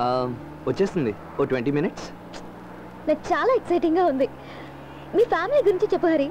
ఆ, వచ్చేస్తుంది ఓ twenty minutes నాకు చాలా ఎక్సైటింగ్ గా ఉంది మీ ఫ్యామిలీ గురించి చెప్పు హరి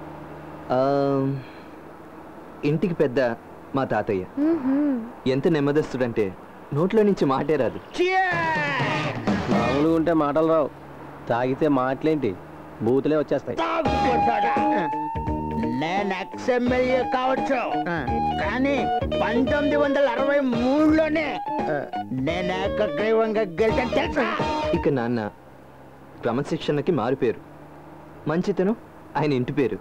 ఇంటికి పెద్ద మా తాతయ్య మ్మ్హ్మ్. ఎంత నెమ్మదస్తుడంటే నోట్లో నుంచి మాటే రాదు మామూలుగా ఉంటే మాటలు రావు తాగితే మాటలేంటి బూతులే వచ్చేస్తాయి తాగుబోతాడా? నేను ఎక్స్ ఎమ్మెల్యే కావచ్చు కానీ పంతొమ్మిది వందల అరవై మూడులోనే నేను ఏకగ్రీవంగా గెలిచాను తెలుసా ఇక నాన్న క్రమశిక్షణకి మారిపోయారు మంచితనం ఆయన ఇంటి పేరు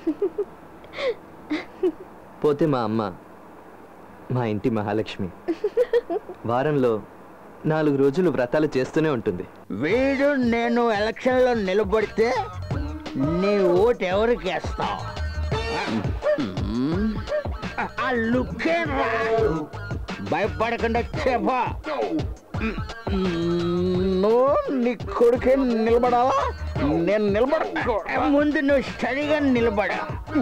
పోతే మా అమ్మ మా ఇంటి మహాలక్ష్మి వారంలో నాలుగు రోజులు వ్రతాలు చేస్తూనే ఉంటుంది వీడు నేను ఎలక్షన్ లో నిలబడితే నీ ఓటు ఎవరికి వేస్తావు ఆ లుక్కే రా భయపడకుండా చెప్పా నువ్వు నీ కొడుకే నిలబడావా నేను నిలబడ ముందు నువ్వు స్టడీగా నిలబడా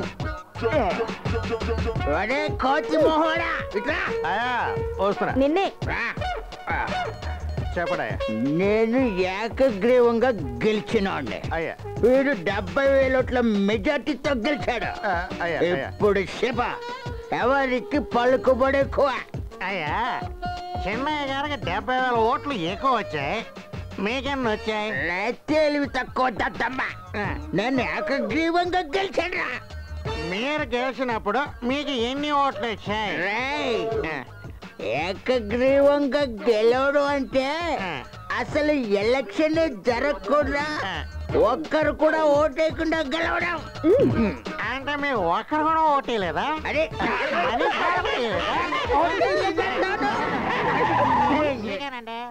అడే కోతి మొహోడా ఇట్లా వస్తున్నా నిన్నే చెప్పడాయా నేను ఏకగ్రీవంగా గెలిచినోండి అయ్యా వీడు డెబ్బై వేల మెజార్టీతో గెలిచాడు ఆ, అయ్యా అయ్యా ఇప్పుడు శివ ఎవరికి పలుకుబడి ఎక్కువ అయ్యా చిన్నయ్య గారికి డెబ్బై వేల ఓట్లు ఎక్కువ వచ్చాయి మీకెన్ని వచ్చాయి తెలివి తక్కువ దద్దమ్మ నేను ఏకగ్రీవంగా గెలిచాడు మీరు గెలిచినప్పుడు మీకు ఎన్ని ఓట్లు వచ్చాయి రేయ్ ఆ, ఏకగ్రీవంగా గెలవడం అంటే ఆ. అసలు ఎలక్షన్ జరగకుండా ఆ. ఒక్కరు కూడా ఓటేయకుండా గెలవడం అంటే మీరు ఒక్కరు కూడా ఓటేయలేదా అరే అది కాదులేదా? ఓటేయలేదంటాను. ఎందుకేనండి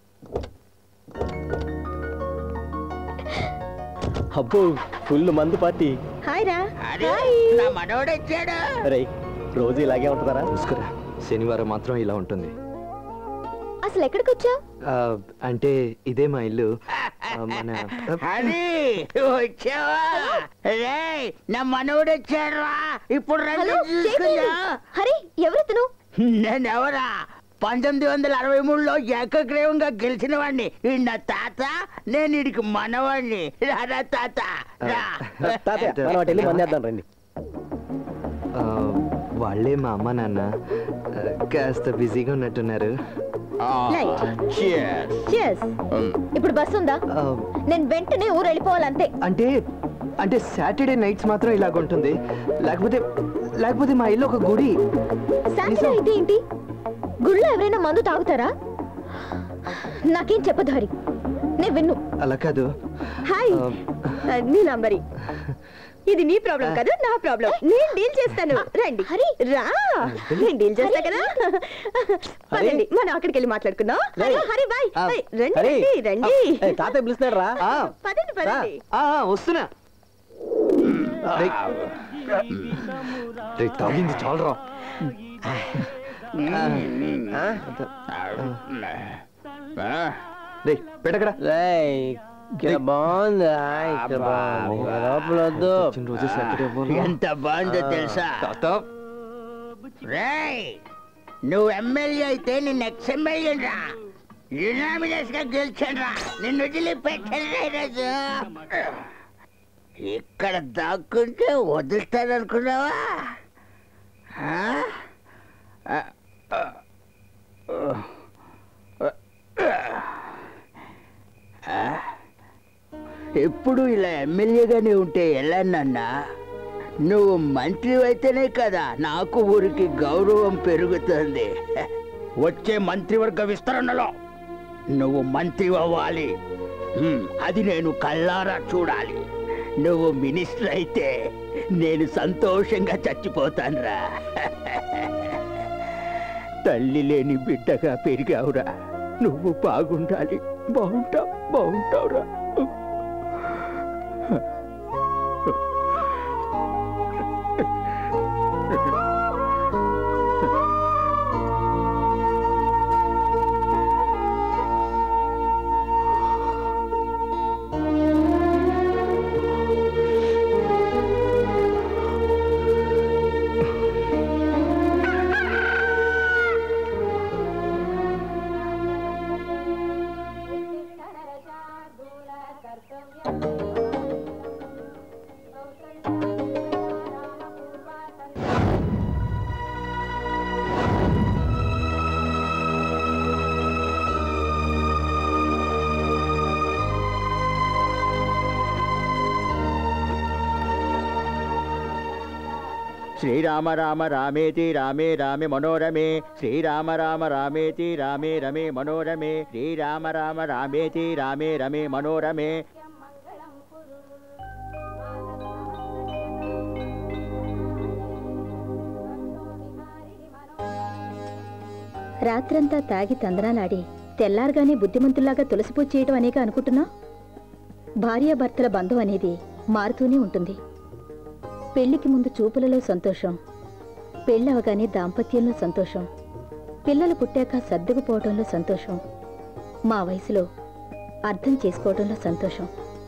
అబ్బో ఫుల్ మందు పార్టీ హాయ్ రా అరే నా మనోడొచ్చాడు రే రోజు ఇలాగే ఉంటుందారా చూసుకురా శనివారం మాత్రం ఇలా ఉంటుంది అసలు ఎక్కడికి వచ్చావు ఆ, అంటే ఇదే మా ఇల్లు ఆ, మన హరి వచ్చావా రేయ్ నా మనోడు వచ్చాడు ఇప్పుడు రండి హలో చూసుకుందా హరి ఎవరెతను నేనెవరా పంతొమ్మిది వందల అరవై మూడులో ఏకగ్రీవంగా గెలిచిన వాడిని ఈ నా తాత నేను ఇడికి మనవాడిని రారా తాత రా తాతయ్య మనం వాటి వెళ్ళి మందేద్దాం రండి ఆ, వాళ్ళే మా అమ్మ నాన్న ఆ, కాస్త బిజీగా ఉన్నట్టున్నారు Right. Cheers. ఇప్పుడు బస్ ఉందా ఆ, నేను వెంటనే ఊరు వెళ్ళిపోవాలంతే అంటే అంటే సాటర్డే నైట్స్ మాత్రం ఇలాగ ఉంటుంది లేకపోతే లేకపోతే మా ఇల్లు ఒక గుడి సాటర్డే అయితే ఏంటి గుళ్ళో ఎవరైనా మందు తాగుతారా నాకేం చెప్పదు హరి నేను విన్ను అలా కాదు హాయ్ ఆ, నీలాంబరి ఇది నీ ప్రాబ్లం కదా నా ప్రాబ్లం నేను డీల్ చేస్తాను రండి హరి రా నేను డీల్ చేస్తా కదా పదండి మనం అక్కడికి వెళ్ళి మాట్లాడుకుందాం హరి హరి బాయ్ ఆ, బాయ్. రండి హరి. రండి రండి ఏయ్, తాతయ్య పిలుస్తున్నాడు రా ఆ, పదండి పదండి ఆ, ఆ, వస్తున్నా రేయ్. రేయ్, తాగింది చాలరా రే పెట్టకరా రేయ్, ఇక్కడ బాగుంది హాయ్, ఇక్కడ బాగుంది ఇక్కడ లోపల వద్దు వచ్చిన రోజు సాటర్డే అవ్వాలి. ఎంత బాగుందో తెలుసా తాత రేయ్ నువ్వు ఎమ్మెల్యే అయితే నిన్ను ఎక్స్ ఎమ్మెల్యే రా యునామినస్ గా గెలిచాను రా నిన్ను వదిలిపెట్టాను రా ఈరోజు ఇక్కడ దాక్కుంటే వదులుతాననుకున్నావా ఆ? ఆ, ఆ, ఆ. ఎప్పుడు ఇలా ఎమ్మెల్యేగానే ఉంటే ఎలా నాన్నా నువ్వు మంత్రి అయితేనే కదా నాకు ఊరికి గౌరవం పెరుగుతుంది వచ్చే మంత్రివర్గ విస్తరణలో నువ్వు మంత్రి అవ్వాలి హ్మ్, అది నేను కళ్ళారా చూడాలి నువ్వు మినిస్టర్ అయితే నేను సంతోషంగా చచ్చిపోతానురా తల్లి లేని బిడ్డగా పెరిగావురా నువ్వు బాగుండాలి బాగుంటావు బాగుంటావురా శ్రీరామ రామ రామేతి రామే రామే మనోరమే శ్రీరామ రామ రామేతి రామే రమే మనోరమే శ్రీరామ రామ రామేతి రామే రమే మనోరమే రాత్రంతా తాగి తందనాలాడి తెల్లారగానే బుద్ధిమంతుల్లాగా తులసిపూజ చేయటం అనేక అనుకుంటున్నా భార్యాభర్తల బంధం అనేది మారుతూనే ఉంటుంది పెళ్లికి ముందు చూపులలో సంతోషం పెళ్ళవగానే దాంపత్యంలో సంతోషం పిల్లలు పుట్టాక సర్దుకుపోవడంలో సంతోషం మా వయసులో అర్థం చేసుకోవడంలో సంతోషం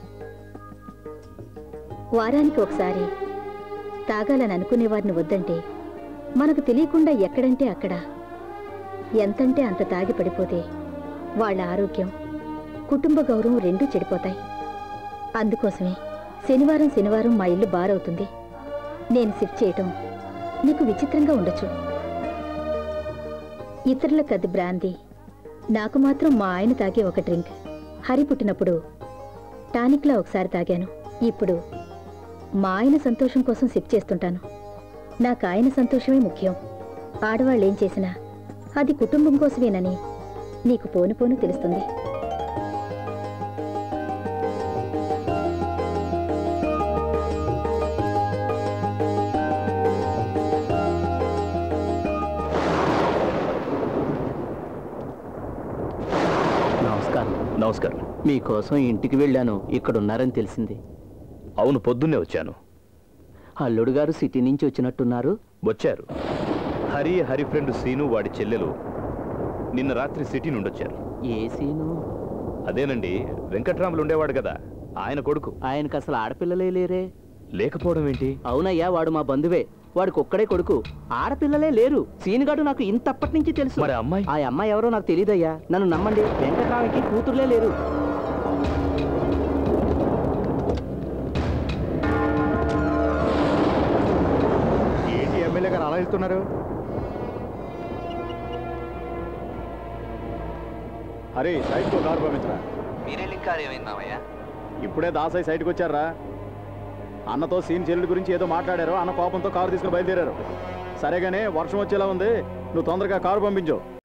వారానికి ఒకసారి తాగాలని అనుకునే వారిని వద్దంటే మనకు తెలియకుండా ఎక్కడంటే అక్కడ ఎంతంటే అంత తాగి పడిపోతే వాళ్ళ ఆరోగ్యం కుటుంబ గౌరవం రెండూ చెడిపోతాయి అందుకోసమే శనివారం శనివారం మా ఇల్లు బారవుతుంది నేను సిఫ్ట్ చేయటం నీకు విచిత్రంగా ఉండొచ్చు ఇతరులకు అది బ్రాంది నాకు మాత్రం మా ఆయన తాగే ఒక డ్రింక్ హరి పుట్టినప్పుడు టానిక్లా ఒకసారి తాగాను ఇప్పుడు మా ఆయన సంతోషం కోసం సిప్ చేస్తుంటాను నాకు ఆయన సంతోషమే ముఖ్యం ఆడవాళ్ళు ఏం చేసినా అది కుటుంబం కోసమేనని నీకు పోను పోను తెలుస్తుంది నమస్కారం నమస్కారం మీకోసం ఇంటికి వెళ్ళాను ఇక్కడ ఉన్నారని తెలిసింది అవును పొద్దున్నే వచ్చాను అల్లుడు గారు సిటీ నుంచి వచ్చినట్టున్నారు వచ్చారు హరి హరి ఫ్రెండ్ సీను వాడి చెల్లెలు నిన్న రాత్రి సిటీ నుండి వచ్చారు ఏ సీను అదేనండి వెంకట్రాములు ఉండేవాడు కదా ఆయన కొడుకు ఆయనకు అసలు ఆడపిల్లలే లేరే లేకపోవడం ఏంటి అవునయ్యా వాడు మా బంధువే వాడికి ఒక్కడే కొడుకు ఆడపిల్లలే లేరు సీనుగాడు నాకు ఇంతప్పటి నుంచి తెలుసు మరి అమ్మాయి ఆ అమ్మాయి ఎవరో నాకు తెలియదయ్యా నన్ను నమ్మండి వెంకట్రామకి కూతురులే లేరు ఏంటి ఎమ్మెల్యే గారు అలా వెళ్తున్నారు అరే సైడ్కో కారు పంపించరా ఇప్పుడే దాసయ్య సైడ్కి వచ్చారా అన్నతో సీన్ చెల్లెల గురించి ఏదో మాట్లాడారు అన్న కోపంతో కారు తీసుకుని బయలుదేరారు సరేగానే వర్షం వచ్చేలా ఉంది నువ్వు తొందరగా కారు పంపించు